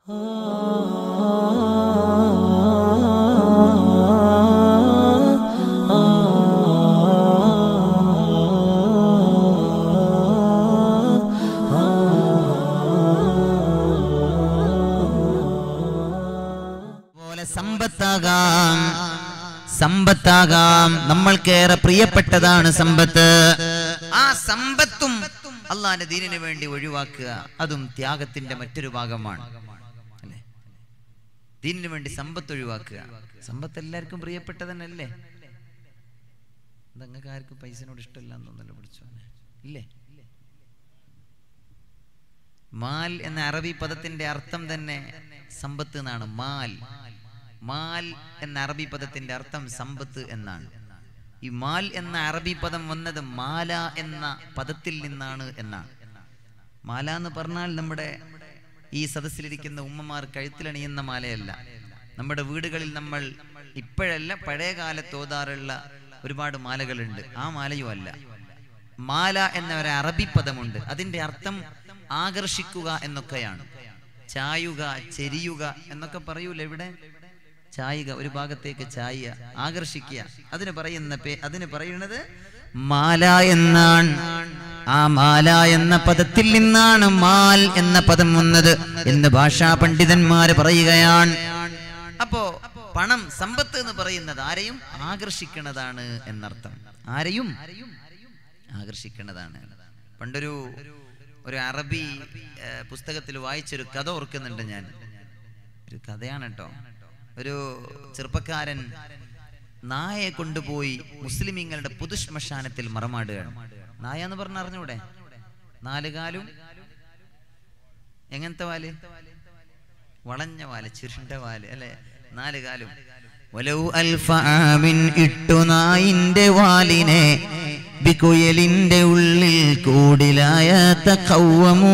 പോലെ സമ്പത്താകാം സമ്പത്താകാം നമ്മൾക്കേറെ പ്രിയപ്പെട്ടതാണ് സമ്പത്ത് ആ സമ്പത്തും അള്ളാന്റെ ദീനിന് വേണ്ടി ഒഴിവാക്കുക അതും ത്യാഗത്തിന്റെ മറ്റൊരു ഭാഗമാണ് അല്ലേ ദീനിന് വേണ്ടി സമ്പത്ത് ഒഴിവാക്കുക സമ്പത്ത് എല്ലാവർക്കും പ്രിയപ്പെട്ട തന്നെയല്ലേ നിങ്ങൾക്ക് ആർക്കും പൈസനോട് ഇഷ്ടമില്ല എന്നൊന്നല്ല പിടിച്ചോ ഇല്ലേ മാൽ എന്ന അറബി പദത്തിന്റെ അർത്ഥം തന്നെ സമ്പത്ത് എന്നാണ് മാൽ മാൽ എന്ന അറബി പദത്തിന്റെ അർത്ഥം സമ്പത്ത് എന്നാണ് ഈ മാൽ എന്ന അറബി പദം വന്നത് മാല എന്ന പദത്തിൽ നിന്നാണ് എന്നാണ് മാല എന്ന് പറഞ്ഞാൽ നമ്മുടെ ഈ സദസ്സിലിരിക്കുന്ന ഉമ്മമാർ കഴുത്തിലണിയുന്ന മാലയല്ല നമ്മുടെ വീടുകളിൽ നമ്മൾ ഇപ്പോഴല്ല പഴയ കാലത്ത് ഓതാറുള്ള ഒരുപാട് മാലകളുണ്ട് ആ മാലയും അല്ല മാല എന്ന ഒരു അറബി പദമുണ്ട് അതിന്റെ അർത്ഥം ആകർഷിക്കുക എന്നൊക്കെയാണ് ചായുക ചെരിയുക എന്നൊക്കെ പറയൂല ഇവിടെ ചായുക ഒരു ഭാഗത്തേക്ക് ചായ ആകർഷിക്കുക അതിന് പറയുന്ന പേ അതിന് പറയുന്നത് മാല എന്നാണ് ആ മാല എന്ന പദത്തിൽ നിന്നാണ് മാൽ എന്ന പദം വന്നത് എന്ന് ഭാഷാ പണ്ഡിതന്മാര് പറയുകയാണ് അപ്പോ പണം സമ്പത്ത് എന്ന് പറയുന്നത് ആരെയും ആകർഷിക്കുന്നതാണ് എന്നർത്ഥം ആരെയും ആകർഷിക്കുന്നതാണ് പണ്ടൊരു ഒരു അറബി ഏഹ്, പുസ്തകത്തിൽ വായിച്ചൊരു കഥ ഓർക്കുന്നുണ്ട് ഞാൻ ഒരു കഥയാണ് കേട്ടോ ഒരു ചെറുപ്പക്കാരൻ നായയെ കൊണ്ടുപോയി മുസ്ലിമീങ്ങളുടെ പൊതുശ്മശാനത്തിൽ മറമാടുകയാണ് നായ എന്ന് പറഞ്ഞ അറിഞ്ഞൂടെ നാലുകാലും എങ്ങനത്തെ വാല് വളഞ്ഞ വാല് ചുരുണ്ട വാല് അല്ലെ നാല് കാലും വലൗ അൽഫ ആമിൻ ഇട്ടു നായിന്റെ വാലിനെ ബികുയലിന്റെ ഉള്ളിൽ കൂടിലായ തഖവ്വമൂ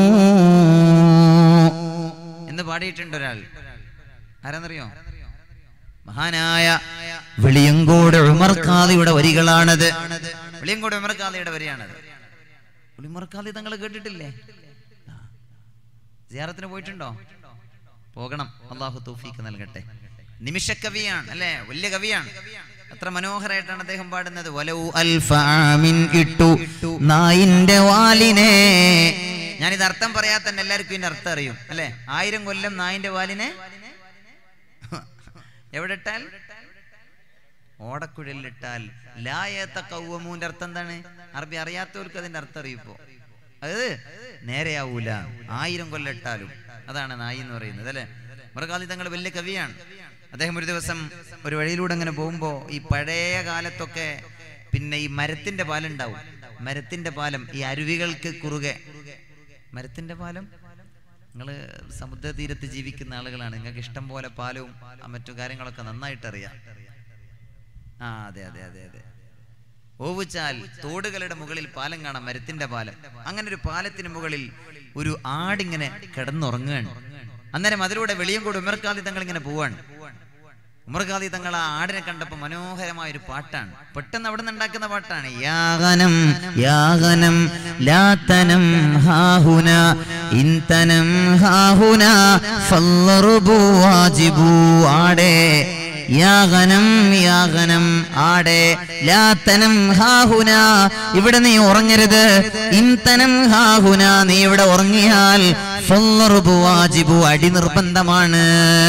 എന്ന് പാടിയിട്ടുണ്ട് ഒരാൾ ആരാന്നറിയോ മഹാനായ വെളിയങ്കോട് ഉമർ ഖാദിയുടെ വരികളാണത് വെളിയങ്കോട് ഉമർ ഖാദിയുടെ വരിയാണത് ഉമർ ഖാദി തങ്ങൾ കേട്ടിട്ടില്ലേ ആ. സിയാറത്തിന് പോയിട്ടുണ്ടോ പോകണം അള്ളാഹു തൗഫീക്ക് നൽകട്ടെ നിമിഷക്കവിയാണ് അല്ലെ വലിയ കവിയാണ് അത്ര മനോഹരമായിട്ടാണ് അദ്ദേഹം പാടുന്നത് വലൗ അൽഫാമിൻ ഇട്ടു നായിന്റെ വാലിനെ ഞാനിത് അർത്ഥം പറയാത്ത തന്നെ എല്ലാവർക്കും ഇതിന്റെ അർത്ഥം അറിയും അല്ലെ ആയിരം കൊല്ലം നായിന്റെ വാലിനെ എവിടെ ഇട്ടാൽ ഓടക്കുഴലിട്ടാൽ ലായത്ത കൗവമൂന്റെ അർത്ഥം എന്താണ് അറബി അറിയാത്തവർക്ക് അതിന്റെ അർത്ഥം അറിയിപ്പോ അത് നേരെയാവൂല ആയിരം കൊല്ലിട്ടാലും അതാണ് നായി എന്ന് പറയുന്നത് അല്ലെ മൃഗാലി തങ്ങൾ വലിയ കവിയാണ് അദ്ദേഹം ഒരു ദിവസം ഒരു വഴിയിലൂടെ അങ്ങനെ പോകുമ്പോ ഈ പഴയ കാലത്തൊക്കെ പിന്നെ ഈ മരത്തിന്റെ പാലുണ്ടാവും മരത്തിന്റെ പാലം ഈ അരുവികൾക്ക് കുറുകെ മരത്തിന്റെ പാലം നിങ്ങൾ സമുദ്ര തീരത്ത് ജീവിക്കുന്ന ആളുകളാണ് നിങ്ങൾക്ക് ഇഷ്ടം പോലെ പാലവും ആ മറ്റു കാര്യങ്ങളൊക്കെ നന്നായിട്ട് അറിയാം ആ അതെ അതെ അതെ അതെ ഓവുച്ചാൽ തോടുകളുടെ മുകളിൽ പാലം കാണാം മരത്തിന്റെ പാലം അങ്ങനെ ഒരു പാലത്തിന് മുകളിൽ ഒരു ആടിങ്ങനെ കിടന്നുറങ്ങുകയാണ് അന്നേരം അതിലൂടെ വെളിയങ്കോട് ഉമർക്കാദി തങ്ങൾ ഇങ്ങനെ പോവാണ് ഉമർഖാദി തങ്ങൾ ആ ആടിനെ കണ്ടപ്പോ മനോഹരമായ ഒരു പാട്ടാണ് പെട്ടെന്ന് അവിടെ നിന്ന് ഉണ്ടാക്കുന്ന പാട്ടാണ് യാഗനം യാഗനം ലാതനം ഹാഹുന ഇന്തനം ഹാഹുന ഫല്ലറുബു വാജിബു ആടേ യാഗനം യാഗനം ആടെ ലാത്തനം ഹാഹുന ഇവിടെ നീ ഉറങ്ങരുത് ഇന്തനം ഹാഹുന നീ ഇവിടെ ഉറങ്ങിയാൽ ഫല്ലറുബു വാജിബു അടി നിർബന്ധമാണ്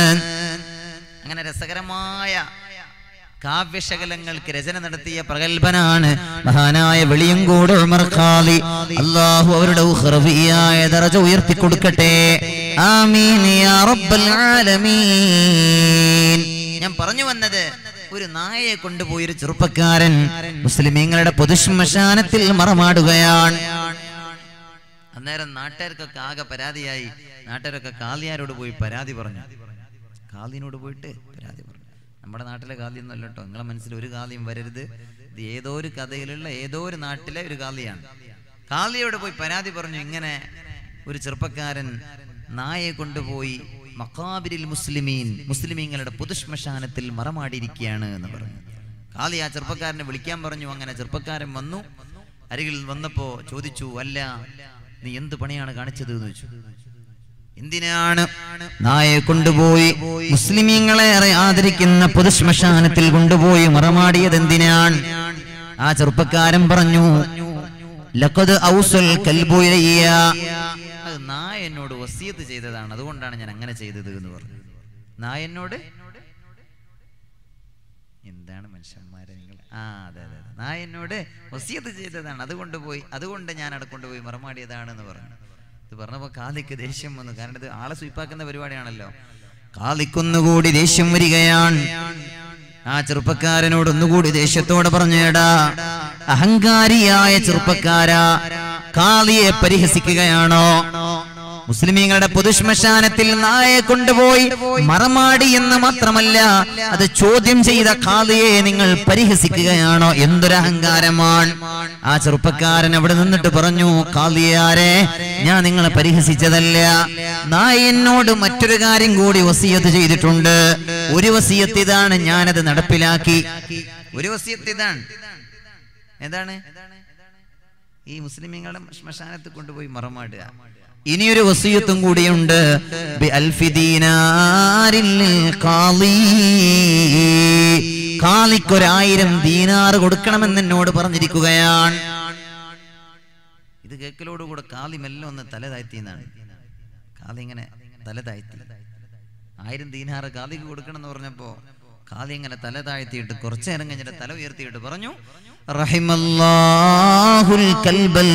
അങ്ങനെ രസകരമായ കാവ്യശകലങ്ങൾക്ക് രചന നടത്തിയ പ്രഗത്ഭനാണ് മഹാനായ വെളിയങ്കോട് ഉമർ ഖാലി അള്ളാഹു അവരുടെ ഉഖ്റവിയായ ദറജ ഉയർത്തി കൊടുക്കട്ടെ ആമീൻ യാ റബ്ബൽ ആലമീൻ ഞാൻ പറഞ്ഞു വന്നത് ഒരു നായയെ കൊണ്ടുപോയി ഒരു ചെറുപ്പക്കാരൻ മുസ്ലിമീങ്ങളുടെ പൊതുശ്മശാനത്തിൽ മറമാടുകയാണ് അന്നേരം നാട്ടുകാർക്കൊക്കെ ആകെ പരാതിയായി നാട്ടുകാരൊക്കെ കാളിയാരോട് പോയി പരാതി പറഞ്ഞു കാളിനോട് പോയിട്ട് പരാതി പറഞ്ഞു നമ്മുടെ നാട്ടിലെ കാളിയൊന്നും അല്ല കേട്ടോ നിങ്ങളെ മനസ്സിൽ ഒരു കാളിയും വരരുത് ഇത് ഏതോ ഒരു കഥയിലുള്ള ഏതോ ഒരു നാട്ടിലെ ഒരു കാളിയാണ് കാളിയോട് പോയി പരാതി പറഞ്ഞു ഇങ്ങനെ ഒരു ചെറുപ്പക്കാരൻ നായെ കൊണ്ടുപോയി മക്കാബിരിൽ മുസ്ലിമീൻ മുസ്ലിമീങ്ങളുടെ പൊതുശ്മശാനത്തിൽ മറമാടിയിരിക്കുകയാണ് എന്ന് പറഞ്ഞു കാളി ആ ചെറുപ്പക്കാരനെ വിളിക്കാൻ പറഞ്ഞു അങ്ങനെ ചെറുപ്പക്കാരൻ വന്നു അരികിൽ വന്നപ്പോ ചോദിച്ചു അല്ല നീ എന്ത് പണിയാണ് കാണിച്ചത് എന്ന് ചോദിച്ചു എന്തിനാണ് നായെ കൊണ്ടുപോയി മുസ്ലിമീങ്ങളെ ഏറെ ആദരിക്കുന്ന പൊതുശ്മശാനത്തിൽ കൊണ്ടുപോയി മറമാടിയത് എന്തിനാണ് ആ ചെറുപ്പക്കാരൻ പറഞ്ഞു ലഖദ് ഔസൽ കൽബു ഇലയ്യ അത് നായ എന്നോട് വസിയത്ത് ചെയ്തതാണ് അതുകൊണ്ടാണ് ഞാൻ അങ്ങനെ ചെയ്തത് എന്ന് പറഞ്ഞു നായ എന്നോട് എന്താണ് മനുഷ്യന്മാരെ നിങ്ങൾ ആ അതെ അതെ അതെ നായ എന്നോട് വസിയത്ത് ചെയ്തതാണ് അതുകൊണ്ട് പോയി അതുകൊണ്ട് ഞാൻ അവിടെ കൊണ്ടുപോയി മറമാടിയതാണെന്ന് പറഞ്ഞു ഇത് പറഞ്ഞപ്പോ കാലിക്ക് ദേഷ്യം വന്നു കാരണം ഇത് ആളെ സ്വീപ്പാക്കുന്ന പരിപാടിയാണല്ലോ കാലിക്കൊന്നുകൂടി ദേഷ്യം വരികയാണ് ആ ചെറുപ്പക്കാരനോട് ഒന്നുകൂടി ദേഷ്യത്തോടെ പറഞ്ഞേടാ അഹങ്കാരിയായ ചെറുപ്പക്കാരാ കാളിയെ പരിഹസിക്കുകയാണോ മുസ്ലിമീങ്ങളുടെ പൊതുശ്മശാനത്തിൽ നായെ കൊണ്ടുപോയി മറമാടി എന്ന് മാത്രമല്ല അത് ചോദ്യം ചെയ്ത കാളിയെ നിങ്ങൾ പരിഹസിക്കുകയാണോ എന്തൊരു അഹങ്കാരമാണ് ആ ചെറുപ്പക്കാരൻ അവിടെ നിന്നിട്ട് പറഞ്ഞു കാളിയാരെ ഞാൻ നിങ്ങളെ പരിഹസിച്ചതല്ല നായ എന്നോട് മറ്റൊരു കാര്യം കൂടി വസിയത്ത് ചെയ്തിട്ടുണ്ട് ഒരു വസിയത്ത് ഇതാണ് ഞാനത് നടപ്പിലാക്കി ഒരു വസിയത്ത് ഇതാണ് എന്താണ് ഈ മുസ്ലിമീങ്ങളുടെ ശ്മശാനത്ത് കൊണ്ടുപോയി മറമാടുക ഇനിയൊരു വസീയത്തും കൂടിയുണ്ട് ബി അൽഫി ദീനാരിൽ ഖാളി. ഖാളിക്കൊരായിരം ദീനാറ് കൊടുക്കണമെന്ന് എന്നോട് പറഞ്ഞിരിക്കുകയാണ് ഇത് കേൾക്കലോടുകൂടെ കാളി മെല്ലെ ഒന്ന് തല താഴ്ത്തി എന്നാണ് കാളി ഇങ്ങനെ തല താഴ്ത്തി ആയിരം ദീനാറ് കാളിക്ക് കൊടുക്കണം എന്ന് പറഞ്ഞപ്പോ കാളി ഇങ്ങനെ തല താഴ്ത്തിയിട്ട് കുറച്ചു നേരം കഴിഞ്ഞിട്ട് തല ഉയർത്തിയിട്ട് പറഞ്ഞു റഹിമല്ലാഹുൽ കൽബൽ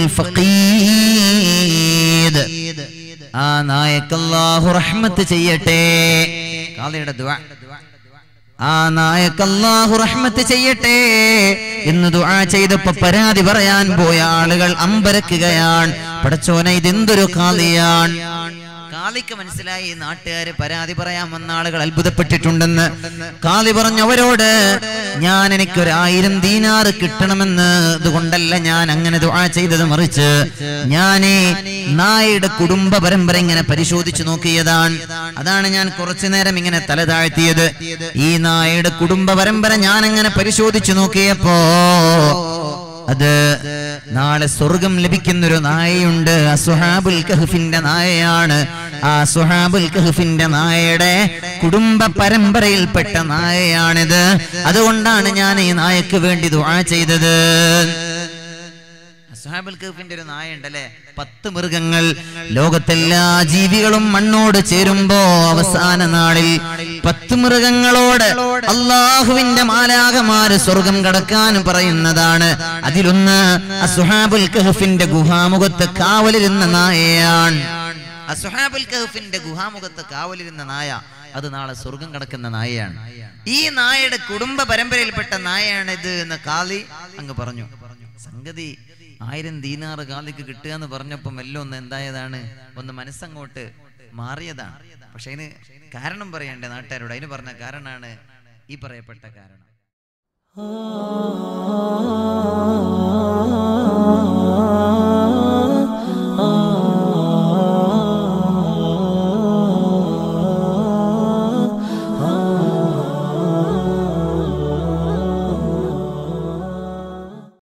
ഫഖീദ് ആ നായക്കല്ലാഹു റഹ്മത്ത് ചെയ്യട്ടെ കാളിയുടെ ദുആ ആ നായക്കല്ലാഹു റഹ്മത്ത് ചെയ്യട്ടെ എന്ന് ദുആ ചെയ്തപ്പോ പരാതി പറയാൻ പോയ ആളുകൾ അമ്പരക്കുകയാണ് പടച്ചോനെ ഇതെന്തൊരു കാളിയാണ് കാളിക്ക് മനസ്സിലായി ഈ നാട്ടുകാര് പരാതി പറയാൻ വന്ന ആളുകൾ അത്ഭുതപ്പെട്ടിട്ടുണ്ടെന്ന് കാളി പറഞ്ഞു അവരോട് ഞാൻ എനിക്കൊരു ആയിരം ദീനാറ് കിട്ടണമെന്ന് ഇതുകൊണ്ടല്ല ഞാൻ അങ്ങനെ ദുആ ചെയ്തത് മറിച്ച് ഞാനേ നായയുടെ കുടുംബ പരമ്പര ഇങ്ങനെ പരിശോധിച്ചു നോക്കിയതാണ് അതാണ് ഞാൻ കുറച്ചു നേരം ഇങ്ങനെ തല താഴ്ത്തിയത് ഈ നായയുടെ കുടുംബ പരമ്പര ഞാൻ അങ്ങനെ പരിശോധിച്ചു നോക്കിയപ്പോ അത് നാളെ സ്വർഗം ലഭിക്കുന്നൊരു നായയുണ്ട് അസുഹാബുൽ കഹഫിന്റെ നായയാണ് ആ സുഹാബുൽ കഹഫിന്റെ നായയുടെ കുടുംബ പരമ്പരയിൽപ്പെട്ട നായയാണിത് അതുകൊണ്ടാണ് ഞാൻ ഈ നായക്ക് വേണ്ടി ദുആ ചെയ്തത് അസ്ഹാബുൽ കഹഫിന്റെ ഒരു നായ ഉണ്ടല്ലേ പത്ത് മൃഗങ്ങൾ ലോകത്തെല്ലാ ജീവികളും മണ്ണോട് ചേരുമ്പോ അവസാന നാളിൽ പത്ത് മൃഗങ്ങളോട് അള്ളാഹുവിന്റെ മാലാകമാര് സ്വർഗം കടക്കാൻ പറയുന്നതാണ് അതിലൊന്ന് അസുഹാബുൽ കഹഫിന്റെ ഗുഹാമുഖത്ത് കാവലിരുന്ന നായയാണ് അസുഹാബുൽ കഹഫിന്റെ ഗുഹാമുഖത്ത് കാവലിരുന്ന നായ അത് നാളെ സ്വർഗം കടക്കുന്ന നായയാണ് ഈ നായയുടെ കുടുംബ പരമ്പരയിൽപ്പെട്ട നായയാണ് ഇത് എന്ന് കാളി അങ്ങ് പറഞ്ഞു സംഗതി ആയിരം ദീനാറ് കാലിക്ക് കിട്ടുക എന്ന് പറഞ്ഞപ്പോൾ മെല്ലെ ഒന്ന് എന്തായതാണ് ഒന്ന് മനസ്സങ്ങോട്ട് മാറിയതാണ് പക്ഷെ അതിന് കാരണം പറയണ്ടേ നാട്ടുകാരോട് അതിന് പറഞ്ഞ കാരണമാണ് ഈ പറയപ്പെട്ട കാരണം ah